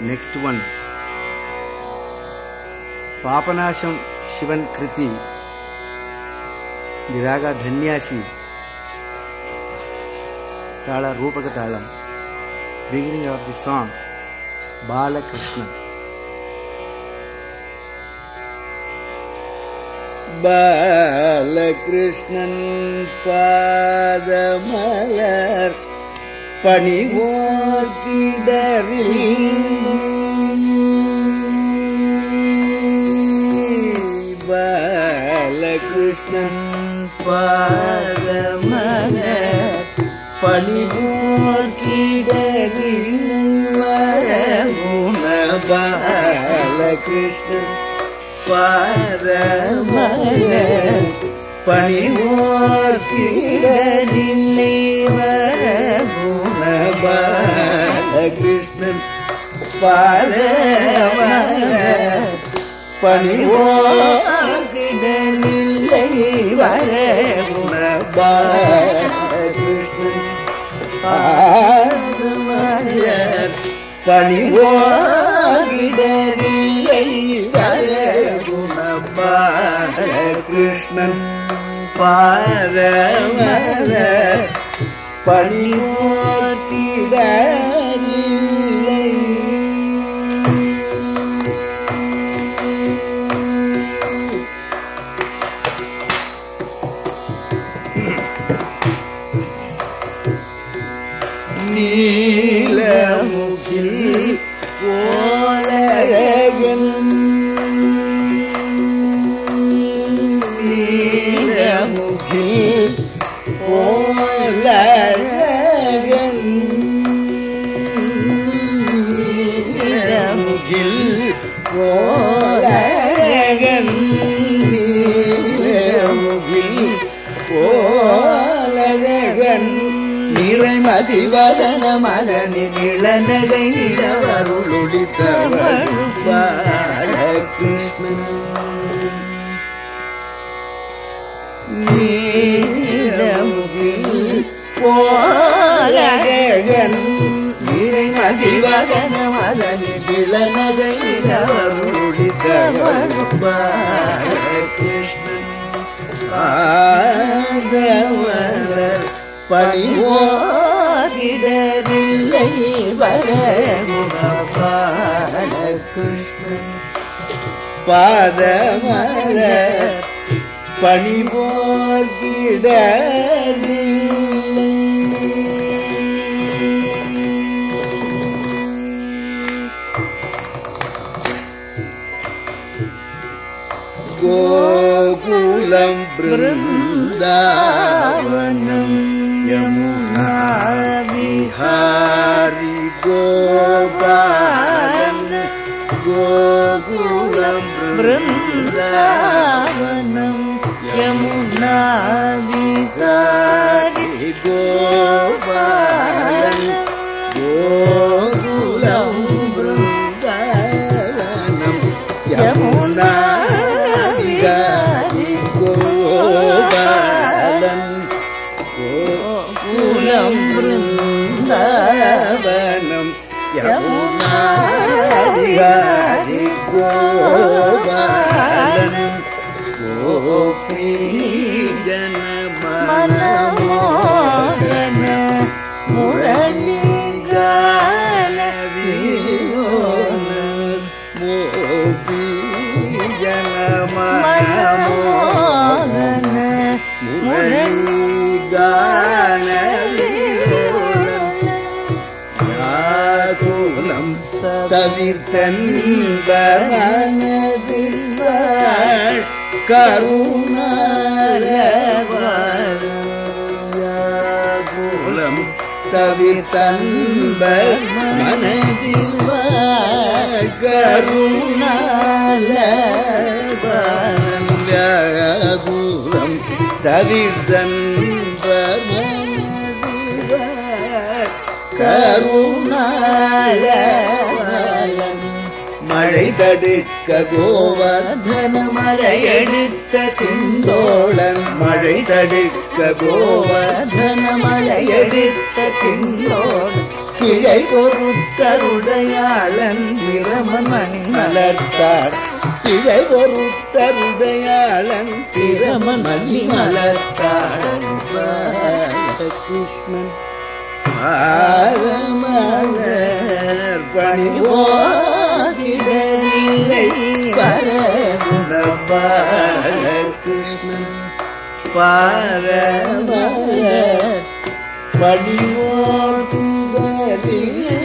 next one Papanasam Sivan kriti the raga Dhanyasi tala Rupaka talam beginning of the song Balakrishna Balakrishnan பாதமலர் பணிவோர் கிடரில் பாலகிருஷ்ணன் பாதமலர் பணிவோர் கிடரில் வரகுண பாலகிருஷ்ணன் பாதமலர் பணிவோர் கிடரில்லை வரகுண பாலகிருஷ்ணன் பாதமலர் பணிவோர் கிடரில்லை வரகுண பாலகிருஷ்ணன் பாதமலர் பணிவோகிடரில்லை வரகுண பாலகிருஷ்ணன் பாதமல பணிவோகிடரில்லை நீலமுகில் ஓலகன் நீலமுகில் ஓலகன் நீலமுகில் ஓலகன் நீலமுகில் ஓலகன் நிறைமதிவதன மதனின் இளநகை நிலவருளொளித்தவள் பாலகிருஷ்ணன் நீலமுகில் போலகன் நிறைமதிவதன மதனின் இளநகை நிலவருளொளித்தவள் பாலகிருஷ்ணன் ஆதமலர் பணிவோரிடரில்லை வரகுணபாலகிருஷ்ணன் பாதமல பணிவோர்கிடரில்லை கோகுலம் பிருந்தாவனம் யமுனா விஹாரி கோபாலன் கோகுலம் பிருந்தாவனம் யமுனா விஹாரி கோபாலன் கோகுலம் பிருந்தாவனம் யமுனா விஹாரி கோபாலன் கோகுலம் பிருந்தாவனம் யமுனா விஹாரி கோபாலன் கோபி ஜன மனமோகன முரளி கான வினோன மோபி ஜன மனமோகன முரளி கான யாகுலம் தவிர்த்தன்பனதில் வாழ் கருணாலகுலம் தவிர்த்தன்பர் மனதில் வாழ் கருணாலகுலம் தவிர்த்தன்பர் மனதில் வாழ் கருணாலவலம் மழை தடுக்க கோவர்தன மலையெடுத்த திண்டோளன் மழை தடுக்க கோவர்தன மலையெடுத்த திண்டோளன் பிழை பொறுத்தருடையாளன் பிரமணி மலர்த்தாள் பிழை பொறுத்தருடையாளன் பிரமணி மலர்த்தாள் கிருஷ்ணன் பாரமலர் பணிவோதிடனில்லை பரகுண கிருஷ்ணன் பாரமலர் பணிவோதிடனில்லை